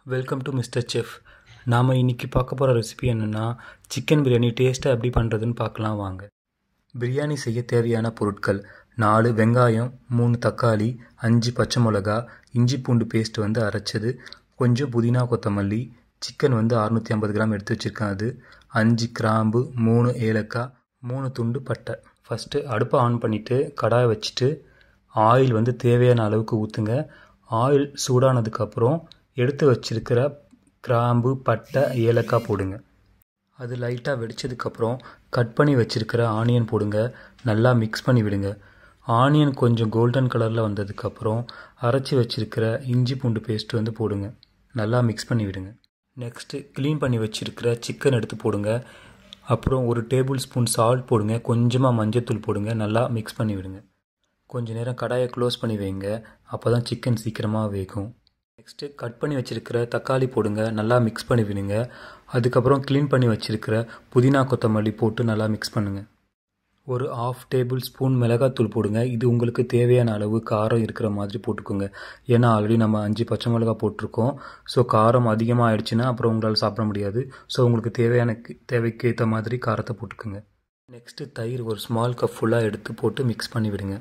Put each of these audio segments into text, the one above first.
welcome to mister chef நாம் இன்றைக்கி பார்க்க போகிற ரெசிபி என்னென்னா சிக்கன் பிரியாணி டேஸ்ட்டாக எப்படி பண்ணுறதுன்னு பார்க்கலாம் வாங்க பிரியாணி செய்ய தேவையான பொருட்கள் நாலு வெங்காயம் மூணு தக்காளி அஞ்சு பச்சை மிளகா இஞ்சி பூண்டு பேஸ்ட் வந்து அரைச்சது கொஞ்சம் புதினா கொத்தமல்லி சிக்கன் வந்து அறுநூற்றி ஐம்பது கிராம் எடுத்து வச்சுருக்கேன் அது அஞ்சு கிராம்பு மூணு ஏலக்காய் மூணு துண்டு பட்டை ஃபஸ்ட்டு அடுப்பை ஆன் பண்ணிவிட்டு கடாயை வச்சுட்டு ஆயில் வந்து தேவையான அளவுக்கு ஊற்றுங்க ஆயில் சூடானதுக்கப்புறம் எடுத்து வச்சிருக்கிற கிராம்பு பட்டை ஏலக்காய் போடுங்க அது லைட்டாக வெடிச்சதுக்கப்புறம் கட் பண்ணி வச்சிருக்கிற ஆனியன் போடுங்க நல்லா மிக்ஸ் பண்ணி விடுங்க ஆனியன் கொஞ்சம் கோல்டன் கலரில் வந்ததுக்கப்புறம் அரைச்சி வச்சிருக்கிற இஞ்சி பூண்டு பேஸ்ட் வந்து போடுங்க நல்லா மிக்ஸ் பண்ணி விடுங்க நெக்ஸ்ட்டு க்ளீன் பண்ணி வச்சிருக்கிற சிக்கன் எடுத்து போடுங்க அப்புறம் ஒரு டேபிள் ஸ்பூன் சால்ட் போடுங்க கொஞ்சமாக மஞ்சத்தூள் போடுங்க நல்லா மிக்ஸ் பண்ணி விடுங்க கொஞ்ச நேரம் கடாயை க்ளோஸ் பண்ணி வைங்க அப்போ தான் சிக்கன் சீக்கிரமாக வேகும் நெக்ஸ்ட்டு கட் பண்ணி வச்சுருக்கிற தக்காளி போடுங்க நல்லா மிக்ஸ் பண்ணி விடுங்க அதுக்கப்புறம் க்ளீன் பண்ணி வச்சுருக்கிற புதினா கொத்தமல்லி போட்டு நல்லா மிக்ஸ் பண்ணுங்கள் ஒரு ஆஃப் டேபிள் ஸ்பூன் மிளகாத்தூள் போடுங்க இது உங்களுக்கு தேவையான அளவு காரம் இருக்கிற மாதிரி போட்டுக்கோங்க ஏன்னா ஆல்ரெடி நம்ம அஞ்சு பச்சை மிளகா போட்டிருக்கோம் ஸோ காரம் அதிகமாக ஆயிடுச்சுன்னா அப்புறம் உங்களால் சாப்பிட முடியாது ஸோ உங்களுக்கு தேவையான தேவைக்கு ஏற்ற மாதிரி காரத்தை போட்டுக்கோங்க நெக்ஸ்ட்டு தயிர் ஒரு ஸ்மால் கப் ஃபுல்லாக எடுத்து போட்டு மிக்ஸ் பண்ணி விடுங்க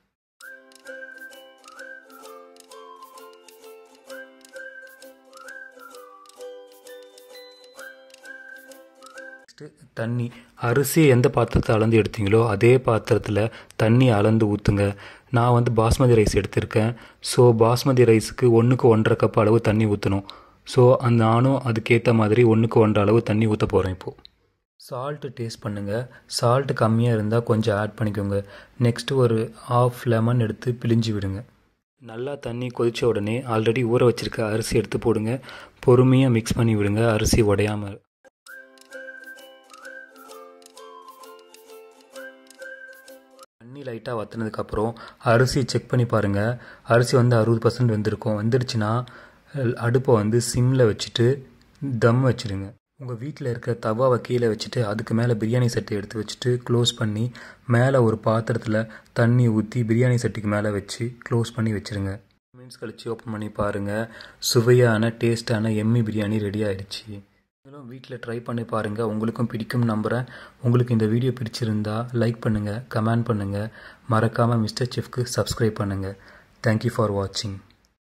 நெக்ஸ்ட்டு தண்ணி அரிசி எந்த பாத்திரத்தை அளந்து எடுத்தீங்களோ அதே பாத்திரத்தில் தண்ணி அளந்து ஊற்றுங்க நான் வந்து பாஸ்மதி ரைஸ் எடுத்திருக்கேன் ஸோ பாஸ்மதி ரைஸுக்கு ஒன்றுக்கு ஒன்றரை கப் அளவு தண்ணி ஊற்றணும் ஸோ அந்த நானும் அதுக்கேற்ற மாதிரி ஒன்றுக்கு ஒன்றரை அளவு தண்ணி ஊற்ற போகிறேன் இப்போது சால்ட்டு டேஸ்ட் பண்ணுங்கள் சால்ட்டு கம்மியாக இருந்தால் கொஞ்சம் ஆட் பண்ணிக்கோங்க நெக்ஸ்ட்டு ஒரு ஆஃப் லெமன் எடுத்து பிழிஞ்சு விடுங்க நல்லா தண்ணி கொதித்த உடனே ஆல்ரெடி ஊற வச்சுருக்க அரிசி எடுத்து போடுங்க பொறுமையாக மிக்ஸ் பண்ணி விடுங்க அரிசி உடையாமல் தண்ணி லைட்டாக வற்றினதுக்கப்புறம் அரிசி செக் பண்ணி பாருங்கள் அரிசி வந்து அறுபது பர்சன்ட் வெந்திருக்கும் வெந்துருச்சுன்னா அடுப்பை வந்து சிம்மில் வச்சுட்டு தம் வச்சுடுங்க உங்கள் வீட்டில் இருக்கிற தவாவை கீழே வச்சுட்டு அதுக்கு மேலே பிரியாணி சட்டி எடுத்து வச்சுட்டு க்ளோஸ் பண்ணி மேலே ஒரு பாத்திரத்தில் தண்ணி ஊற்றி பிரியாணி சட்டிக்கு மேலே வச்சு க்ளோஸ் பண்ணி வச்சுருங்க மினிட்ஸ் கழித்து ஓப்பன் பண்ணி பாருங்கள் சுவையான டேஸ்டான எம்மி பிரியாணி ரெடி ஆயிடுச்சு நீங்களும் வீட்டில் ட்ரை பண்ணி பாருங்கள் உங்களுக்கும் பிடிக்கும் நம்புகிறேன் உங்களுக்கு இந்த வீடியோ பிடிச்சிருந்தா லைக் பண்ணுங்கள் கமெண்ட் பண்ணுங்கள் மறக்காமல் மிஸ்டர் செஃப்க்கு சப்ஸ்கிரைப் பண்ணுங்கள் தேங்க்யூ ஃபார் வாட்சிங்